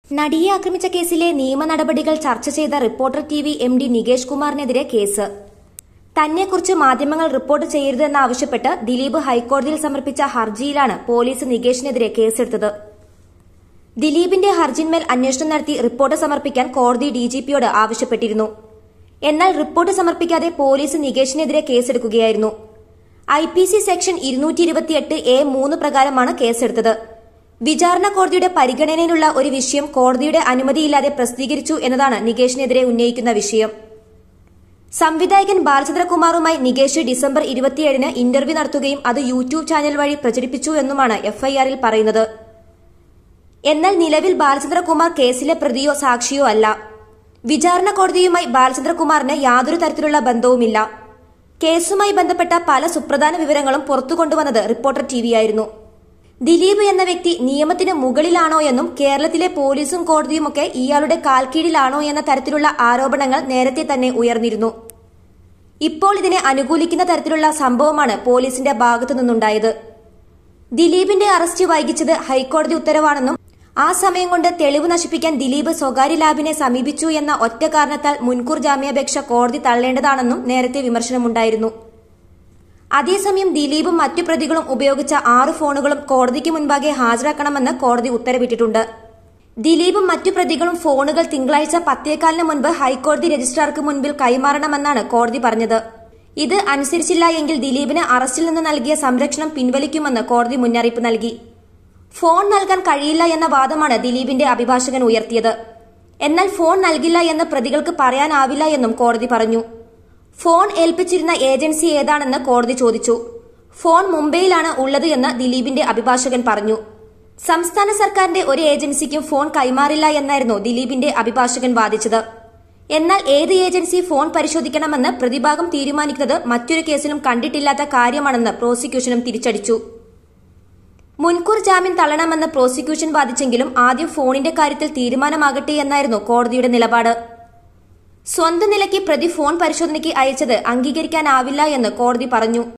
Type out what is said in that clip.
നടിയെ ആക്രമിച്ച കേസിലെ നിയമ നടപടികൾ ചർച്ച ചെയ്ത reporter T V M D Nikesh കുമാറിനെതിരെ കേസ് തന്നെക്കുറിച്ച് മാധ്യമങ്ങൾ റിപ്പോർട്ട് ചെയ്യരുതെന്നാവശ്യപ്പെട്ട് ദിലീപ് ഹൈക്കോടതിയിൽ സമർപ്പിച്ച ഹർജിയിലാണ് പോലീസ് നികേഷിനെതിരെ കേസെടുത്തത് ദിലീപിന്റെ ഹർജിന്മേൽ അന്വേഷണം നടത്തി റിപ്പോർട്ട് സമർപ്പിക്കാൻ കോടതി ഡിജിപിയോട് ആവശ്യപ്പെട്ടിരുന്നു എന്നാൽ റിപ്പോർട്ട് സമർപ്പിക്കാതെ പോലീസ് നികേഷിനെതിരെ കേസെടുക്കുകയായിരുന്നു ഐ പി സി സെക്ഷൻ ഇരുന്നൂറ്റി ഇരുപത്തിയെട്ട് എ മൂന്ന് പ്രകാരമാണ് കേസെടുത്തത് വിചാരണ കോടതിയുടെ പരിഗണനയിലുള്ള ഒരു വിഷയം കോടതിയുടെ അനുമതിയില്ലാതെ പ്രസിദ്ധീകരിച്ചു എന്നതാണ് നികേഷിനെതിരെ ഉന്നയിക്കുന്ന വിഷയം സംവിധായകൻ ബാലചന്ദ്രകുമാറുമായി നികേഷ് ഡിസംബർ ഇരുപത്തിയേഴിന് ഇന്റർവ്യൂ നടത്തുകയും അത് യൂട്യൂബ് ചാനൽ വഴി പ്രചരിപ്പിച്ചു എന്നുമാണ് എഫ്ഐആറിൽ പറയുന്നത് എന്നാൽ നിലവിൽ ബാലചന്ദ്രകുമാർ കേസിലെ പ്രതിയോ സാക്ഷിയോ അല്ല വിചാരണ കോടതിയുമായി ബാലചന്ദ്രകുമാറിന് യാതൊരു തരത്തിലുള്ള ബന്ധവുമില്ല കേസുമായി ബന്ധപ്പെട്ട പല സുപ്രധാന വിവരങ്ങളും പുറത്തു കൊണ്ടുവന്നത് റിപ്പോർട്ടർ ടിവിയായിരുന്നു ദിലീപ് എന്ന വ്യക്തി നിയമത്തിന് മുകളിലാണോ എന്നും കേരളത്തിലെ പോലീസും കോടതിയുമൊക്കെ ഇയാളുടെ കാൽക്കീഴിലാണോ എന്ന തരത്തിലുള്ള ആരോപണങ്ങൾ നേരത്തെ തന്നെ ഉയർന്നിരുന്നു ഇപ്പോൾ ഇതിനെ അനുകൂലിക്കുന്ന തരത്തിലുള്ള സംഭവമാണ് പോലീസിന്റെ ഭാഗത്തു നിന്നുണ്ടായത് ദിലീപിന്റെ അറസ്റ്റ് വൈകിച്ചത് ഹൈക്കോടതി ഉത്തരവാണെന്നും ആ സമയം കൊണ്ട് തെളിവ് നശിപ്പിക്കാൻ ദിലീപ് സ്വകാര്യ ലാബിനെ സമീപിച്ചു എന്ന ഒറ്റ കാരണത്താൽ മുൻകൂർ ജാമ്യാപേക്ഷ കോടതി തള്ളേണ്ടതാണെന്നും നേരത്തെ വിമർശനമുണ്ടായിരുന്നു അതേസമയം ദിലീപും മറ്റു പ്രതികളും ഉപയോഗിച്ച ആറ് ഫോണുകളും കോടതിക്ക് മുൻപാകെ ഹാജരാക്കണമെന്ന് കോടതി ഉത്തരവിട്ടിട്ടുണ്ട് ദിലീപും മറ്റു പ്രതികളും ഫോണുകൾ തിങ്കളാഴ്ച പത്തേക്കാലിന് മുൻപ് ഹൈക്കോടതി രജിസ്ട്രാർക്ക് മുൻപിൽ കൈമാറണമെന്നാണ് കോടതി പറഞ്ഞത് ഇത് അനുസരിച്ചില്ല എങ്കിൽ ദിലീപിന് അറസ്റ്റിൽ നിന്ന് നൽകിയ സംരക്ഷണം പിൻവലിക്കുമെന്ന് കോടതി മുന്നറിയിപ്പ് നൽകി ഫോൺ നൽകാൻ കഴിയില്ല എന്ന വാദമാണ് ദിലീപിന്റെ അഭിഭാഷകൻ ഉയർത്തിയത് എന്നാൽ ഫോൺ നൽകില്ല എന്ന് പ്രതികൾക്ക് പറയാനാവില്ല എന്നും കോടതി പറഞ്ഞു ഫോൺ ഏൽപ്പിച്ചിരുന്ന ഏജൻസി ഏതാണെന്ന് കോടതി ചോദിച്ചു ഫോൺ മുംബൈയിലാണ് ഉള്ളത് എന്ന് ദിലീപിന്റെ അഭിഭാഷകൻ പറഞ്ഞു സംസ്ഥാന സർക്കാരിന്റെ ഒരു ഏജൻസിക്കും ഫോൺ കൈമാറില്ല എന്നായിരുന്നു ദിലീപിന്റെ അഭിഭാഷകൻ വാദിച്ചത് എന്നാൽ ഏത് ഏജൻസി ഫോൺ പരിശോധിക്കണമെന്ന് പ്രതിഭാഗം തീരുമാനിക്കുന്നത് മറ്റൊരു കേസിലും കണ്ടിട്ടില്ലാത്ത കാര്യമാണെന്ന് പ്രോസിക്യൂഷനും തിരിച്ചടിച്ചു മുൻകൂർ ജാമ്യം തള്ളണമെന്ന് പ്രോസിക്യൂഷൻ വാദിച്ചെങ്കിലും ആദ്യം ഫോണിന്റെ കാര്യത്തിൽ തീരുമാനമാകട്ടെ എന്നായിരുന്നു കോടതിയുടെ നിലപാട് സ്വന്തം നിലയ്ക്ക് പ്രതി ഫോൺ പരിശോധനയ്ക്ക് അയച്ചത് അംഗീകരിക്കാനാവില്ല എന്ന് കോടതി പറഞ്ഞു